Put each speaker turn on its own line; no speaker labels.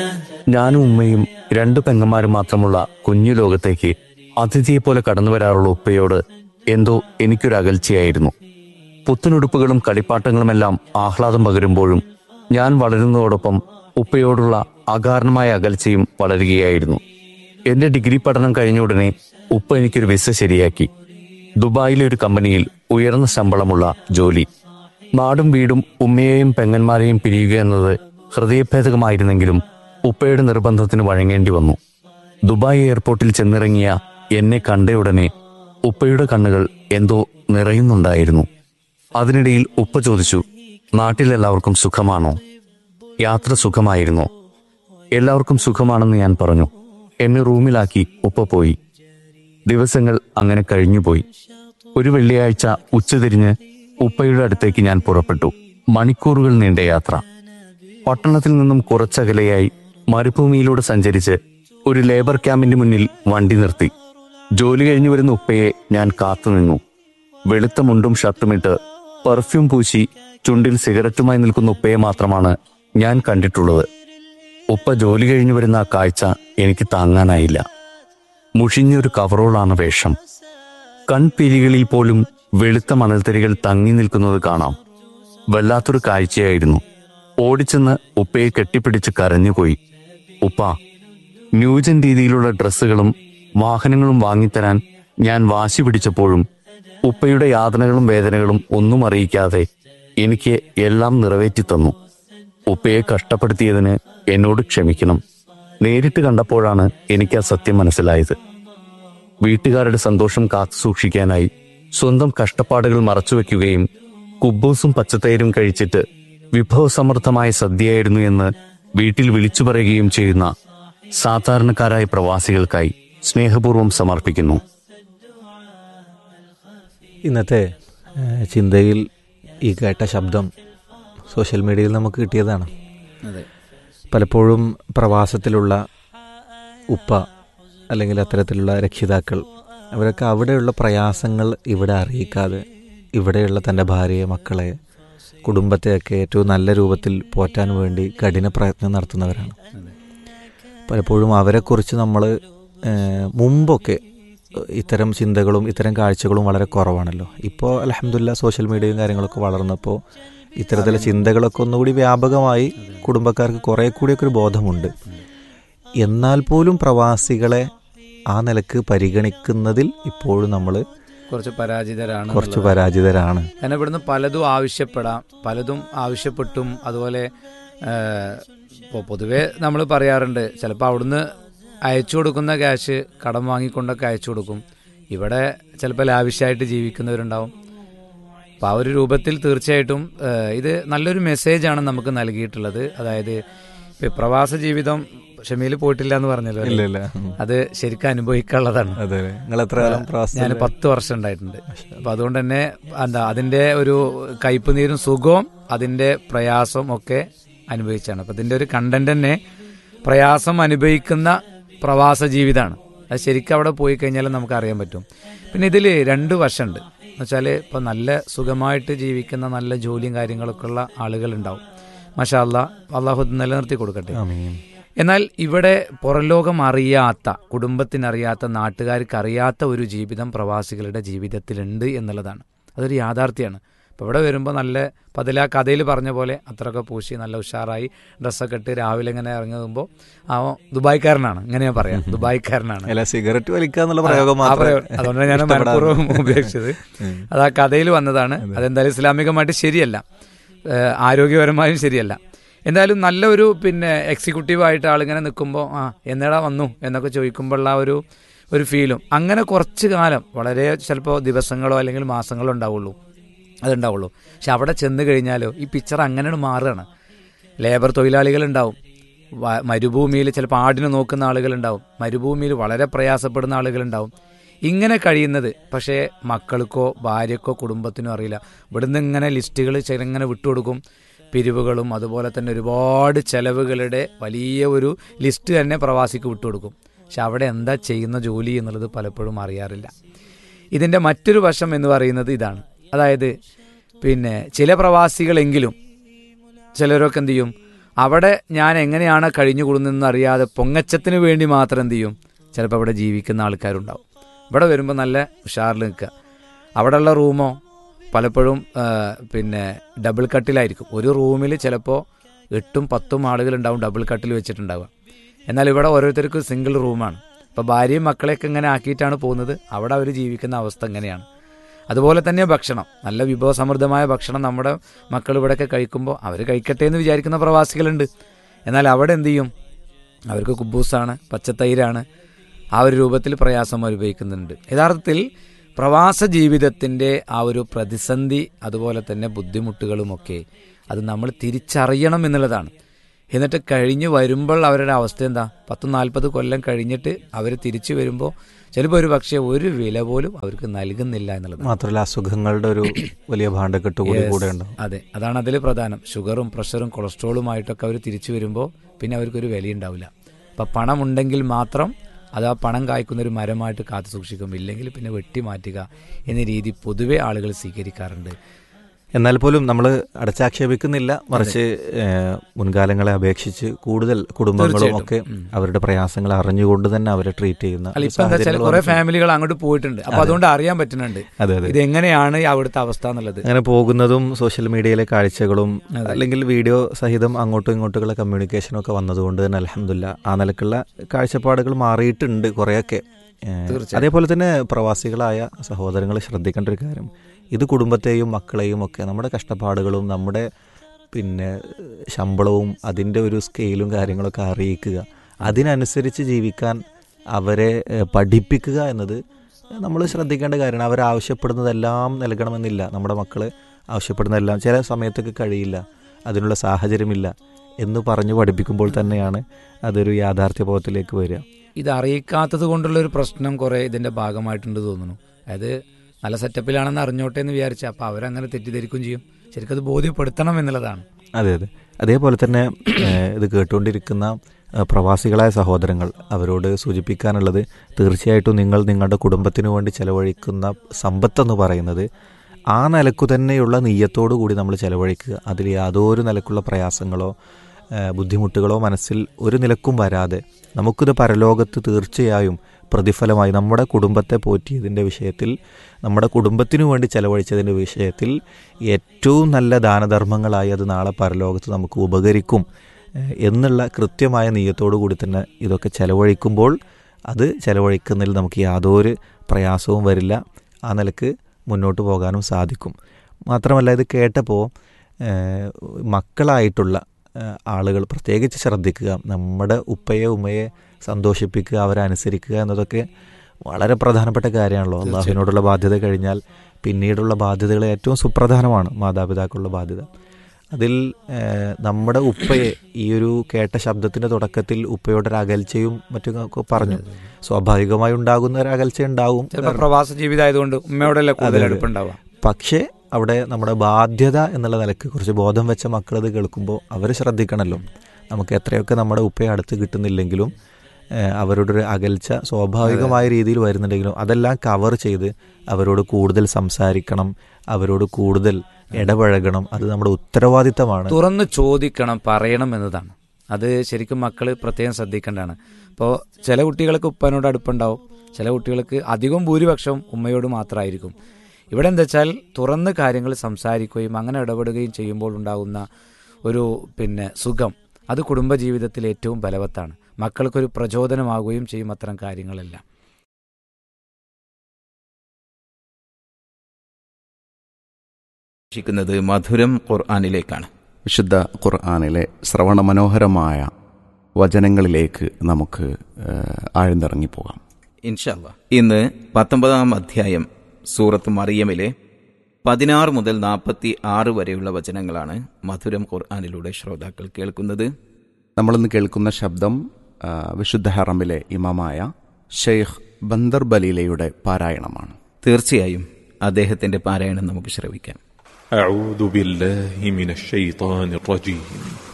ഞാനും ഉമ്മയും രണ്ടു പെങ്ങന്മാരും മാത്രമുള്ള കുഞ്ഞു ലോകത്തേക്ക് അതിഥിയെപ്പോലെ കടന്നു വരാറുള്ള ഉപ്പയോട് എന്തോ എനിക്കൊരു അകൽച്ചയായിരുന്നു പുത്തനുടുപ്പുകളും കളിപ്പാട്ടങ്ങളുമെല്ലാം ആഹ്ലാദം പകരുമ്പോഴും ഞാൻ വളരുന്നതോടൊപ്പം ഉപ്പയോടുള്ള അകാരണമായ അകൽച്ചയും വളരുകയായിരുന്നു എന്റെ ഡിഗ്രി പഠനം കഴിഞ്ഞ ഉടനെ ഉപ്പ എനിക്കൊരു വിസ ശരിയാക്കി ദുബായിലെ ഒരു കമ്പനിയിൽ ഉയർന്ന ശമ്പളമുള്ള ജോലി നാടും വീടും ഉമ്മയെയും പെങ്ങന്മാരെയും പിരിയുക എന്നത് ഹൃദയഭേദകമായിരുന്നെങ്കിലും ഉപ്പയുടെ നിർബന്ധത്തിന് വഴങ്ങേണ്ടി വന്നു ദുബായ് എയർപോർട്ടിൽ ചെന്നിറങ്ങിയ എന്നെ കണ്ടയുടനെ ഉപ്പയുടെ കണ്ണുകൾ എന്തോ നിറയുന്നുണ്ടായിരുന്നു അതിനിടയിൽ ഉപ്പ ചോദിച്ചു നാട്ടിലെല്ലാവർക്കും സുഖമാണോ യാത്ര സുഖമായിരുന്നോ എല്ലാവർക്കും സുഖമാണെന്ന് ഞാൻ പറഞ്ഞു എന്നെ റൂമിലാക്കി ഉപ്പ പോയി ദിവസങ്ങൾ അങ്ങനെ കഴിഞ്ഞുപോയി ഒരു വെള്ളിയാഴ്ച ഉച്ചതിരിഞ്ഞ് ഉപ്പയുടെ അടുത്തേക്ക് ഞാൻ പുറപ്പെട്ടു മണിക്കൂറുകൾ നീണ്ട യാത്ര പട്ടണത്തിൽ നിന്നും കുറച്ചകലെയായി മരുഭൂമിയിലൂടെ സഞ്ചരിച്ച് ഒരു ലേബർ ക്യാമ്പിന്റെ മുന്നിൽ വണ്ടി നിർത്തി ജോലി കഴിഞ്ഞു വരുന്ന ഉപ്പയെ ഞാൻ കാത്തുനിന്നു വെളുത്ത മുണ്ടും ഷർട്ടുമിട്ട് പെർഫ്യൂം പൂശി ചുണ്ടിൽ സിഗരറ്റുമായി നിൽക്കുന്ന ഉപ്പയെ മാത്രമാണ് ഞാൻ കണ്ടിട്ടുള്ളത് ഉപ്പ ജോലി കഴിഞ്ഞു വരുന്ന ആ കാഴ്ച എനിക്ക് താങ്ങാനായില്ല മുഷിഞ്ഞൊരു കവറോളാണ് വേഷം കൺപിരികളിൽ പോലും വെളുത്ത മണൽത്തരികൾ തങ്ങി നിൽക്കുന്നത് കാണാം വല്ലാത്തൊരു കാഴ്ചയായിരുന്നു ഓടിച്ചെന്ന് ഉപ്പയെ കെട്ടിപ്പിടിച്ച് കരഞ്ഞുപോയി ഉപ്പ ന്യൂജൻ രീതിയിലുള്ള ഡ്രസ്സുകളും വാഹനങ്ങളും വാങ്ങിത്തരാൻ ഞാൻ വാശി പിടിച്ചപ്പോഴും ഉപ്പയുടെ യാതനകളും വേദനകളും ഒന്നും അറിയിക്കാതെ എനിക്ക് എല്ലാം നിറവേറ്റി തന്നു ഉപ്പയെ കഷ്ടപ്പെടുത്തിയതിന് എന്നോട് ക്ഷമിക്കണം നേരിട്ട് കണ്ടപ്പോഴാണ് എനിക്ക് ആ സത്യം മനസ്സിലായത് വീട്ടുകാരുടെ സന്തോഷം കാത്തു സൂക്ഷിക്കാനായി സ്വന്തം കഷ്ടപ്പാടുകൾ മറച്ചുവെക്കുകയും കുബൂസും പച്ചത്തൈരും കഴിച്ചിട്ട് വിഭവസമൃദ്ധമായ സദ്യയായിരുന്നു എന്ന് വീട്ടിൽ വിളിച്ചു പറയുകയും ചെയ്യുന്ന സാധാരണക്കാരായ പ്രവാസികൾക്കായി സ്നേഹപൂർവ്വം സമർപ്പിക്കുന്നു
ഇന്നത്തെ ഏഹ്, ചിന്തയിൽ ഈ കേട്ട ശബ്ദം സോഷ്യൽ മീഡിയയിൽ നമുക്ക് കിട്ടിയതാണ്
അതെ
പലപ്പോഴും പ്രവാസത്തിലുള്ള ഉപ്പ അല്ലെങ്കിൽ അത്തരത്തിലുള്ള രക്ഷിതാക്കൾ അവരൊക്കെ അവിടെയുള്ള പ്രയാസങ്ങൾ ഇവിടെ അറിയിക്കാതെ ഇവിടെയുള്ള തൻ്റെ ഭാര്യയെ മക്കളെ കുടുംബത്തെയൊക്കെ ഏറ്റവും നല്ല രൂപത്തിൽ പോറ്റാൻ വേണ്ടി കഠിന പ്രയത്നം നടത്തുന്നവരാണ് പലപ്പോഴും അവരെക്കുറിച്ച് നമ്മൾ മുമ്പൊക്കെ ഇത്തരം ചിന്തകളും ഇത്തരം കാഴ്ചകളും വളരെ കുറവാണല്ലോ ഇപ്പോൾ അലഹമില്ല സോഷ്യൽ മീഡിയയും കാര്യങ്ങളൊക്കെ വളർന്നപ്പോൾ ഇത്തരത്തിലെ ചിന്തകളൊക്കെ ഒന്നുകൂടി വ്യാപകമായി കുടുംബക്കാർക്ക് കുറേ കൂടിയൊക്കെ ഒരു ബോധമുണ്ട് എന്നാൽ പോലും പ്രവാസികളെ ആ നിലക്ക് പരിഗണിക്കുന്നതിൽ ഇപ്പോഴും നമ്മൾ
കുറച്ച് പരാജിതരാണ്
കുറച്ച്
എന്നുള്ളത്.
പരാജിതരാണ്
കാരണം ഇവിടുന്ന് പലതും ആവശ്യപ്പെടാം പലതും ആവശ്യപ്പെട്ടും അതുപോലെ ഏഹ്, ഇപ്പൊ പൊതുവെ നമ്മൾ പറയാറുണ്ട് ചിലപ്പോൾ അവിടുന്ന് അയച്ചു കൊടുക്കുന്ന ക്യാഷ് കടം വാങ്ങിക്കൊണ്ടൊക്കെ അയച്ചു കൊടുക്കും ഇവിടെ ചിലപ്പോൾ ലാവിഷായിട്ട് ജീവിക്കുന്നവരുണ്ടാവും അപ്പം ആ ഒരു രൂപത്തിൽ തീർച്ചയായിട്ടും ഏഹ്, ഇത് നല്ലൊരു മെസ്സേജാണ് നമുക്ക് നൽകിയിട്ടുള്ളത് അതായത് ഇപ്പൊ പ്രവാസ ജീവിതം ഷമീൽ പോയിട്ടില്ല എന്ന് പറഞ്ഞല്ലോ
ഇല്ല
അല്ലേ?
ഇല്ല ഉം.
അത് ശരിക്കും അനുഭവിക്കാനുള്ളതാണ്
അതെ നിങ്ങൾ എത്ര കാലം പ്രവാസത്തിൽ
ഞാൻ പത്ത് വർഷം ഉണ്ടായിട്ടുണ്ട് അപ്പൊ അതുകൊണ്ട് തന്നെ എന്താ അതിന്റെ ഒരു കയ്പ് നീരും സുഖവും അതിന്റെ പ്രയാസവും ഒക്കെ അനുഭവിച്ചാണ് അപ്പൊ ഇതിന്റെ ഒരു കണ്ടന്റ് തന്നെ പ്രയാസം അനുഭവിക്കുന്ന പ്രവാസ ജീവിതമാണ് അത് ശരിക്കും അവിടെ പോയി കഴിഞ്ഞാൽ നമുക്ക് അറിയാൻ പറ്റും പിന്നെ ഇതിൽ രണ്ട് വശമുണ്ട് എന്നുവെച്ചാൽ ഇപ്പൊ നല്ല സുഖമായിട്ട് ജീവിക്കുന്ന നല്ല ജോലിയും കാര്യങ്ങളൊക്കെ ഉള്ള ആളുകൾ ഉണ്ടാവും മഷാ അല്ലാ അള്ളാഹു നിലനിർത്തി കൊടുക്കട്ടെ
ആമീൻ.
എന്നാൽ ഇവിടെ പുറംലോകം അറിയാത്ത കുടുംബത്തിനറിയാത്ത നാട്ടുകാർക്ക് അറിയാത്ത ഒരു ജീവിതം പ്രവാസികളുടെ ജീവിതത്തിലുണ്ട് എന്നുള്ളതാണ് അതൊരു യാഥാർത്ഥ്യമാണ് അപ്പോൾ ഇവിടെ വരുമ്പോൾ നല്ല പതില കഥയിൽ പറഞ്ഞ പോലെ അത്രയൊക്കെ പൂശി നല്ല ഉഷാറായി ഡ്രസ്സൊക്കെ ഇട്ട് രാവിലെ ഇങ്ങനെ ഇറങ്ങുമ്പോൾ ആ ദുബായ്ക്കാരനാണ് ഇങ്ങനെ ഞാൻ പറയാം ദുബായ്ക്കാരനാണ്
അല്ല സിഗരറ്റ് വലിക്കുക എന്നുള്ള പ്രയോഗം
ആ
മാത്രമേ
പ്രയോഗം. അതുകൊണ്ടാണ് ഞാൻ
ഇഷ്ടപ്പെടാറുള്ളൂ.
മനഃപൂർവ്വം ഉപേക്ഷിച്ചത്
ഉം.
അത് ആ കഥയിൽ വന്നതാണ് അതെന്തായാലും ഇസ്ലാമികമായിട്ട് ശരിയല്ല ഏഹ് ആരോഗ്യപരമായും ശരിയല്ല എന്തായാലും നല്ലൊരു പിന്നെ എക്സിക്യൂട്ടീവായിട്ട് ആളിങ്ങനെ നിൽക്കുമ്പോൾ ആ എന്നടാ വന്നു എന്നൊക്കെ ചോദിക്കുമ്പോഴുള്ള ആ ഒരു ഒരു ഫീലും അങ്ങനെ കുറച്ച് കാലം വളരെ ചിലപ്പോൾ ദിവസങ്ങളോ അല്ലെങ്കിൽ മാസങ്ങളോ ഉണ്ടാവുള്ളൂ അതുണ്ടാവുള്ളൂ പക്ഷെ അവിടെ ചെന്ന് കഴിഞ്ഞാലോ ഈ പിക്ചർ അങ്ങനെ മാറുകയാണ് ലേബർ തൊഴിലാളികളുണ്ടാവും വ- മരുഭൂമിയിൽ ചിലപ്പോൾ ആടിനെ നോക്കുന്ന ആളുകളുണ്ടാവും മരുഭൂമിയിൽ വളരെ പ്രയാസപ്പെടുന്ന ആളുകളുണ്ടാവും ഇങ്ങനെ കഴിയുന്നത് പക്ഷേ മക്കൾക്കോ ഭാര്യക്കോ കുടുംബത്തിനോ അറിയില്ല ഇവിടുന്ന് ഇങ്ങനെ ലിസ്റ്റുകൾ ചെറുങ്ങനെ വിട്ടുകൊടുക്കും പിരിവുകളും അതുപോലെ തന്നെ ഒരുപാട് ചെലവുകളുടെ വലിയ ഒരു ലിസ്റ്റ് തന്നെ പ്രവാസിക്ക് വിട്ടുകൊടുക്കും പക്ഷെ അവിടെ എന്താ ചെയ്യുന്ന ജോലി എന്നുള്ളത് പലപ്പോഴും അറിയാറില്ല ഇതിൻ്റെ മറ്റൊരു വശം എന്ന് പറയുന്നത് ഇതാണ് അതായത് പിന്നെ ചില പ്രവാസികളെങ്കിലും ചിലരൊക്കെ എന്ത് ചെയ്യും അവിടെ ഞാൻ എങ്ങനെയാണ് കഴിഞ്ഞുകൂടുന്നതെന്ന് അറിയാതെ പൊങ്ങച്ചത്തിന് വേണ്ടി മാത്രം എന്ത് ചെയ്യും ചിലപ്പോൾ അവിടെ ജീവിക്കുന്ന ആൾക്കാരുണ്ടാവും ഇവിടെ വരുമ്പോൾ നല്ല ഉഷാറിൽ നിൽക്കുക അവിടെയുള്ള റൂമോ പലപ്പോഴും ആ, പിന്നെ ഡബിൾ കട്ടിലായിരിക്കും ഒരു റൂമിൽ ചിലപ്പോൾ എട്ടും പത്തും ആളുകളുണ്ടാവും ഡബിൾ കട്ടിൽ വെച്ചിട്ടുണ്ടാവുക എന്നാൽ ഇവിടെ ഓരോരുത്തർക്കും സിംഗിൾ റൂമാണ് ഇപ്പോൾ ഭാര്യയും മക്കളെയൊക്കെ ഇങ്ങനെ ആക്കിയിട്ടാണ് പോകുന്നത് അവിടെ അവർ ജീവിക്കുന്ന അവസ്ഥ എങ്ങനെയാണ് അതുപോലെ തന്നെ ഭക്ഷണം നല്ല വിഭവസമൃദ്ധമായ ഭക്ഷണം നമ്മുടെ മക്കൾ ഇവിടെയൊക്കെ കഴിക്കുമ്പോൾ അവർ കഴിക്കട്ടെ എന്ന് വിചാരിക്കുന്ന പ്രവാസികളുണ്ട് എന്നാൽ അവിടെ എന്ത് ചെയ്യും അവർക്ക് കുബൂസാണ് പച്ചത്തൈരാണ് ആ ഒരു രൂപത്തിൽ പ്രയാസം അനുഭവിക്കുന്നുണ്ട് യഥാർത്ഥത്തിൽ പ്രവാസ ജീവിതത്തിൻ്റെ ആ ഒരു പ്രതിസന്ധി അതുപോലെ തന്നെ ബുദ്ധിമുട്ടുകളുമൊക്കെ അത് നമ്മൾ തിരിച്ചറിയണം എന്നുള്ളതാണ് എന്നിട്ട് കഴിഞ്ഞ് വരുമ്പോൾ അവരുടെ അവസ്ഥ എന്താ പത്ത് നാൽപ്പത് കൊല്ലം കഴിഞ്ഞിട്ട് അവർ തിരിച്ചു വരുമ്പോൾ ചിലപ്പോൾ ഒരു പക്ഷേ ഒരു വില പോലും അവർക്ക് നൽകുന്നില്ല എന്നുള്ളത്
മാത്രമല്ല അസുഖങ്ങളുടെ ഒരു വലിയ ഭാണ്ഡക്കെട്ട് കൂടി കൂടെ ഉണ്ടാവും
അതെ അതാണ് അതിൽ പ്രധാനം ഷുഗറും പ്രഷറും കൊളസ്ട്രോളുമായിട്ടൊക്കെ അവർ തിരിച്ചു വരുമ്പോൾ പിന്നെ അവർക്കൊരു വിലയുണ്ടാവില്ല അപ്പം പണമുണ്ടെങ്കിൽ മാത്രം അത് ആ പണം കായ്ക്കുന്ന ഒരു മരമായിട്ട് കാത്തു സൂക്ഷിക്കും ഇല്ലെങ്കിൽ പിന്നെ വെട്ടി മാറ്റുക എന്ന രീതി പൊതുവെ ആളുകൾ സ്വീകരിക്കാറുണ്ട്
എന്നാൽ പോലും നമ്മൾ അടച്ചാക്ഷേപിക്കുന്നില്ല മറിച്ച് ഏഹ്, മുൻകാലങ്ങളെ അപേക്ഷിച്ച് കൂടുതൽ കുടുംബങ്ങളും ഒക്കെ അവരുടെ പ്രയാസങ്ങൾ അറിഞ്ഞുകൊണ്ട് തന്നെ അവരെ ട്രീറ്റ് ചെയ്യുന്ന
അല്ല ഇപ്പൊ എന്താ വെച്ചാൽ കുറെ ഫാമിലികൾ അങ്ങോട്ട് പോയിട്ടുണ്ട് അപ്പൊ അതുകൊണ്ട് അറിയാൻ പറ്റുന്നുണ്ട്
അതെ അതെ
ഇത് എങ്ങനെയാണ് അവിടുത്തെ അവസ്ഥ എന്നുള്ളത്
അങ്ങനെ പോകുന്നതും സോഷ്യൽ മീഡിയയിലെ കാഴ്ചകളും അല്ലെങ്കിൽ വീഡിയോ സഹിതം അങ്ങോട്ടും ഇങ്ങോട്ടുള്ള കമ്മ്യൂണിക്കേഷനും ഒക്കെ വന്നതുകൊണ്ട് തന്നെ അലഹമില്ല ആ നിലക്കുള്ള കാഴ്ചപ്പാടുകൾ മാറിയിട്ടുണ്ട് കുറേയൊക്കെ ഏഹ്, അതേപോലെ തന്നെ പ്രവാസികളായ സഹോദരങ്ങൾ ശ്രദ്ധിക്കേണ്ട ഒരു കാര്യം ഇത് കുടുംബത്തെയും മക്കളെയും ഒക്കെ നമ്മുടെ കഷ്ടപ്പാടുകളും നമ്മുടെ പിന്നെ ശമ്പളവും അതിൻ്റെ ഒരു സ്കെയിലും കാര്യങ്ങളൊക്കെ അറിയിക്കുക അതിനനുസരിച്ച് ജീവിക്കാൻ അവരെ ഏഹ്, പഠിപ്പിക്കുക എന്നത് നമ്മൾ ശ്രദ്ധിക്കേണ്ട കാര്യമാണ് അവർ ആവശ്യപ്പെടുന്നതെല്ലാം നൽകണമെന്നില്ല നമ്മുടെ മക്കൾ ആവശ്യപ്പെടുന്നതെല്ലാം ചില സമയത്തൊക്കെ കഴിയില്ല അതിനുള്ള സാഹചര്യമില്ല എന്ന് പറഞ്ഞു പഠിപ്പിക്കുമ്പോൾ തന്നെയാണ് അതൊരു യാഥാർത്ഥ്യബോധത്തിലേക്ക് വരിക
ഇത് അറിയിക്കാത്തത് കൊണ്ടുള്ള ഒരു പ്രശ്നം കുറെ ഇതിന്റെ ഭാഗമായിട്ടുണ്ട് തോന്നുന്നു അതായത് നല്ല സെറ്റപ്പിലാണെന്ന് അറിഞ്ഞോട്ടെ എന്ന് വിചാരിച്ച അപ്പൊ അവരങ്ങനെ തെറ്റിദ്ധരിക്കും ചെയ്യും ശരിക്കും അത് ബോധ്യപ്പെടുത്തണം എന്നുള്ളതാണ്
അതെ അതെ അതേപോലെ തന്നെ ഏഹ്, ഇത് കേട്ടുകൊണ്ടിരിക്കുന്ന ഏഹ്, പ്രവാസികളായ സഹോദരങ്ങൾ അവരോട് സൂചിപ്പിക്കാനുള്ളത് തീർച്ചയായിട്ടും നിങ്ങൾ നിങ്ങളുടെ കുടുംബത്തിന് വേണ്ടി ചെലവഴിക്കുന്ന സമ്പത്തെന്ന് പറയുന്നത് ആ നിലക്കു തന്നെയുള്ള നെയ്യത്തോടു കൂടി നമ്മൾ ചെലവഴിക്കുക അതിൽ യാതൊരു നിലക്കുള്ള പ്രയാസങ്ങളോ ഏഹ്, ബുദ്ധിമുട്ടുകളോ മനസ്സിൽ ഒരു നിലക്കും വരാതെ നമുക്കിത് പരലോകത്ത് തീർച്ചയായും പ്രതിഫലമായി നമ്മുടെ കുടുംബത്തെ പോറ്റിയതിൻ്റെ വിഷയത്തിൽ നമ്മുടെ കുടുംബത്തിനു വേണ്ടി ചെലവഴിച്ചതിൻ്റെ വിഷയത്തിൽ ഏറ്റവും നല്ല ദാനധർമ്മങ്ങളായി അത് നാളെ പരലോകത്ത് നമുക്ക് ഉപകരിക്കും ഏഹ്, എന്നുള്ള കൃത്യമായ നീയത്തോടു കൂടി തന്നെ ഇതൊക്കെ ചെലവഴിക്കുമ്പോൾ അത് ചെലവഴിക്കുന്നതിൽ നമുക്ക് യാതൊരു പ്രയാസവും വരില്ല ആ നിലക്ക് മുന്നോട്ട് പോകാനും സാധിക്കും മാത്രമല്ല ഇത് കേട്ടപ്പോൾ ഏഹ്, മക്കളായിട്ടുള്ള ഏഹ്, ആളുകൾ പ്രത്യേകിച്ച് ശ്രദ്ധിക്കുക നമ്മുടെ ഉപ്പയെ ഉമ്മയെ സന്തോഷിപ്പിക്കുക അവരെ അനുസരിക്കുക എന്നതൊക്കെ വളരെ പ്രധാനപ്പെട്ട കാര്യമാണല്ലോ അള്ളാഹുവിനോടുള്ള ബാധ്യത കഴിഞ്ഞാൽ പിന്നീടുള്ള ബാധ്യതകൾ ഏറ്റവും സുപ്രധാനമാണ് മാതാപിതാക്കളുടെ ബാധ്യത അതിൽ ഏഹ്, നമ്മുടെ ഉപ്പയെ ഈ ഒരു കേട്ട ശബ്ദത്തിന്റെ തുടക്കത്തിൽ ഉപ്പയുടെ ഒരു അകൽച്ചയും മറ്റും ഒക്കെ പറഞ്ഞു സ്വാഭാവികമായി ഉണ്ടാകുന്ന ഒരു അകൽച്ച ഉണ്ടാവും
ചിലപ്പോൾ പ്രവാസ ജീവിതമായതുകൊണ്ട് ഉമ്മയോടല്ലേ കൂടുതൽ
അതെ, അതെ.
അടുപ്പുണ്ടാവുക
പക്ഷേ അവിടെ നമ്മുടെ ബാധ്യത എന്നുള്ള നിലക്ക് കുറച്ച് ബോധം വെച്ച മക്കളത് കേൾക്കുമ്പോൾ അവർ ശ്രദ്ധിക്കണമല്ലോ നമുക്ക് എത്രയൊക്കെ നമ്മുടെ ഉപ്പയെ അടുത്ത് കിട്ടുന്നില്ലെങ്കിലും ഏഹ്, അവരുടെ ഒരു അകൽച്ച സ്വാഭാവികമായ രീതിയിൽ വരുന്നുണ്ടെങ്കിലും അതെല്ലാം കവർ ചെയ്ത് അവരോട് കൂടുതൽ സംസാരിക്കണം അവരോട് കൂടുതൽ ഇടപഴകണം അത് നമ്മുടെ ഉത്തരവാദിത്തമാണ്
തുറന്ന് ചോദിക്കണം പറയണം എന്നതാണ് അത് ശരിക്കും മക്കൾ പ്രത്യേകം ശ്രദ്ധിക്കേണ്ടതാണ് ഇപ്പോൾ ചില കുട്ടികൾക്ക് ഉപ്പനോട് അടുപ്പുണ്ടാവും ചില കുട്ടികൾക്ക് അധികം ഭൂരിപക്ഷവും ഉമ്മയോട് മാത്രമായിരിക്കും ഇവിടെ എന്താ വെച്ചാൽ തുറന്ന് കാര്യങ്ങൾ സംസാരിക്കുകയും അങ്ങനെ ഇടപെടുകയും ചെയ്യുമ്പോൾ ഉണ്ടാകുന്ന ഒരു പിന്നെ സുഖം അത് കുടുംബജീവിതത്തിൽ ഏറ്റവും ബലവത്താണ് മക്കൾക്കൊരു പ്രചോദനമാകുകയും ചെയ്യും അത്തരം കാര്യങ്ങളെല്ലാം
ിക്കുന്നത് മധുരം ഖുർആാനിലേക്കാണ്
വിശുദ്ധ ഖുർആാനിലെ ശ്രവണ മനോഹരമായ വചനങ്ങളിലേക്ക് നമുക്ക് ഏഹ്, ആഴ്ന്നിറങ്ങിപ്പോകാം
ഇൻഷല്ല ഇന്ന് പത്തൊമ്പതാം അധ്യായം സൂറത്ത് മറിയമിലെ പതിനാറ് മുതൽ നാൽപ്പത്തി ആറ് വരെയുള്ള വചനങ്ങളാണ് മധുരം ഖുർആാനിലൂടെ ശ്രോതാക്കൾ കേൾക്കുന്നത്
നമ്മളിന്ന് കേൾക്കുന്ന ശബ്ദം ആ, വിശുദ്ധ ഹറമിലെ ഇമാമായ ഷെയ്ഖ് ബന്ദർ ബലീലയുടെ പാരായണമാണ്
തീർച്ചയായും അദ്ദേഹത്തിന്റെ പാരായണം നമുക്ക് ശ്രവിക്കാം
أعوذ بالله من الشيطان الرجيم